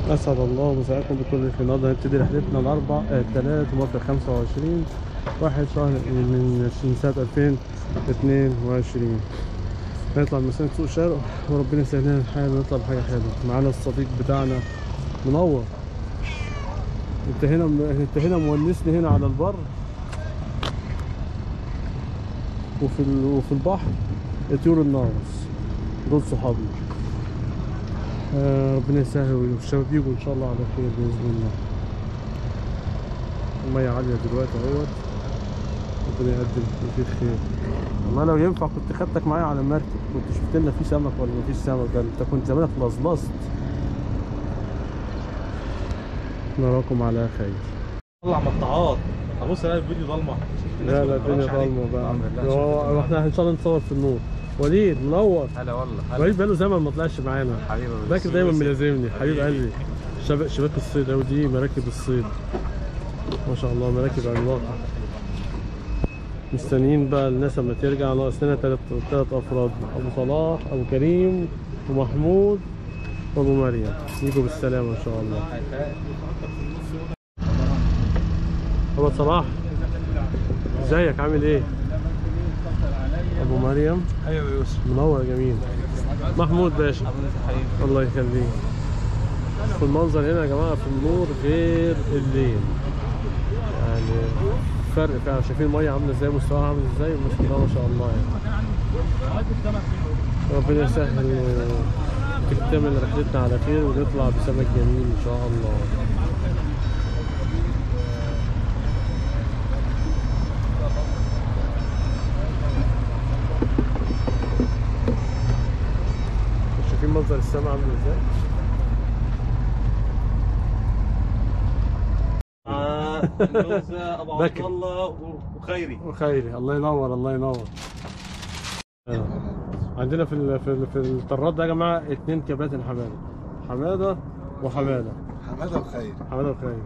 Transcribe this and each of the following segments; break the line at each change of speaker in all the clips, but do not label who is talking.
اسعد الله مساءكم بكل خير النهارده هنبتدي رحلتنا الاربع آه، الثلاث موافق 25 واحد شهر من من سنه 2022 نطلع من سنة سوق شرق وربنا يسهل لنا الحال ونطلع بحاجة حلوة معانا الصديق بتاعنا منور انت هنا انت هنا مونسني هنا على البر وفي ال... وفي البحر طيور الناقص دول صحابنا آه ربنا يسهل والشباب يجوا ان شاء الله على خير باذن الله المية عالية دلوقتي اهوت ربنا يقدم فيه خير والله لو ينفع كنت خدتك معايا على المركب كنت شفت لنا في سمك ولا مفيش سمك ده انت كنت زمانك لزلزت نراكم على خير
طلع مقطعات ابص الاقي الفيديو ضلمه
لا لا الدنيا ضلمه بقى هو احنا ان شاء الله نصور في النور وليد منور
هلا والله هلا
وليد بقاله زمن ما طلعش معانا
حبيبي
باكر دايما ملازمني حبيب قلبي شباب شباك الصيد أوي دي مراكب الصيد ما شاء الله مراكب عملاقة مستنيين بقى الناس لما ترجع ناقص لنا تلات تلات أفراد أبو صلاح أبو كريم ومحمود وأبو مريم يجوا بالسلامة إن شاء الله أبو صلاح ازيك عامل ايه؟ أبو مريم
ايوه يا يوسف
منور يا جميل محمود باشا
حبيبي
الله يخليك في المنظر هنا يا جماعه في النور غير الليل يعني فرق فعلا شايفين الميه عامله ازاي مستواها عامل ازاي بسم الله ما شاء الله يعني ربنا يسهل وتكتمل رحلتنا على خير ونطلع بسمك جميل ان شاء الله شايفين منظر السماء عامل ازاي
ابو
بكر.
عبد الله وخيري
وخيري الله ينور الله ينور آه. عندنا في ال- في ال- في الطراد ده يا جماعه اتنين كباتن حماده حماده وحماده
حماده وخير
حماده وخيري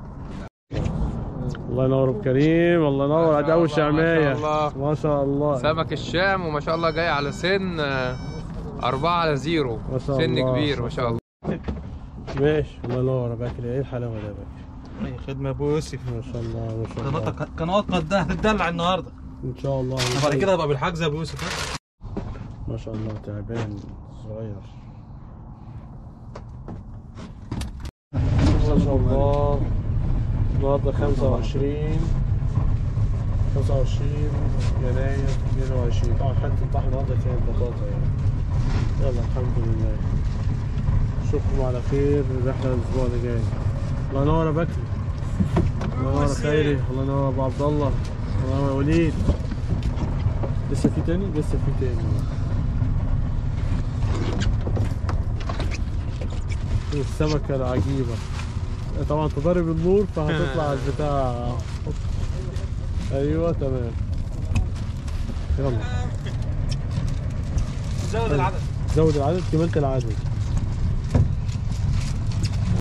الله ينور ابو كريم الله ينور ادي اول
شاء الله، ما
شعمايه
شاء الله.
ما شاء الله
سمك الشام وما شاء الله جاي على سن آه، أربعة على زيرو
ما شاء
سن
الله،
كبير
ما
ما شاء الله
ماشي الله ينور يا بكر ايه الحلاوه ده يا بكر
اي خدمه يا ابو يوسف
ما شاء الله ما شاء الله
قناتك قنوات قد هتدلع النهارده
ان شاء الله
بعد كده هبقى بالحجز يا ابو يوسف ها؟
ما شاء الله تعبان صغير ما شاء الله النهارده 25 25 يناير 22 طبعا حالة البحر النهارده كانت بطاطا يعني يلا الحمد لله اشوفكم على خير الرحلة الأسبوع اللي جاي الله ينور يا بكري الله ينور يا خيري الله ينور يا أبو عبد الله الله ينور يا وليد لسه في تاني؟ لسه في تاني السمكة العجيبة طبعا تضرب النور فهتطلع البتاع ايوه تمام يلا
زود العدد
زود العدد كملت العدد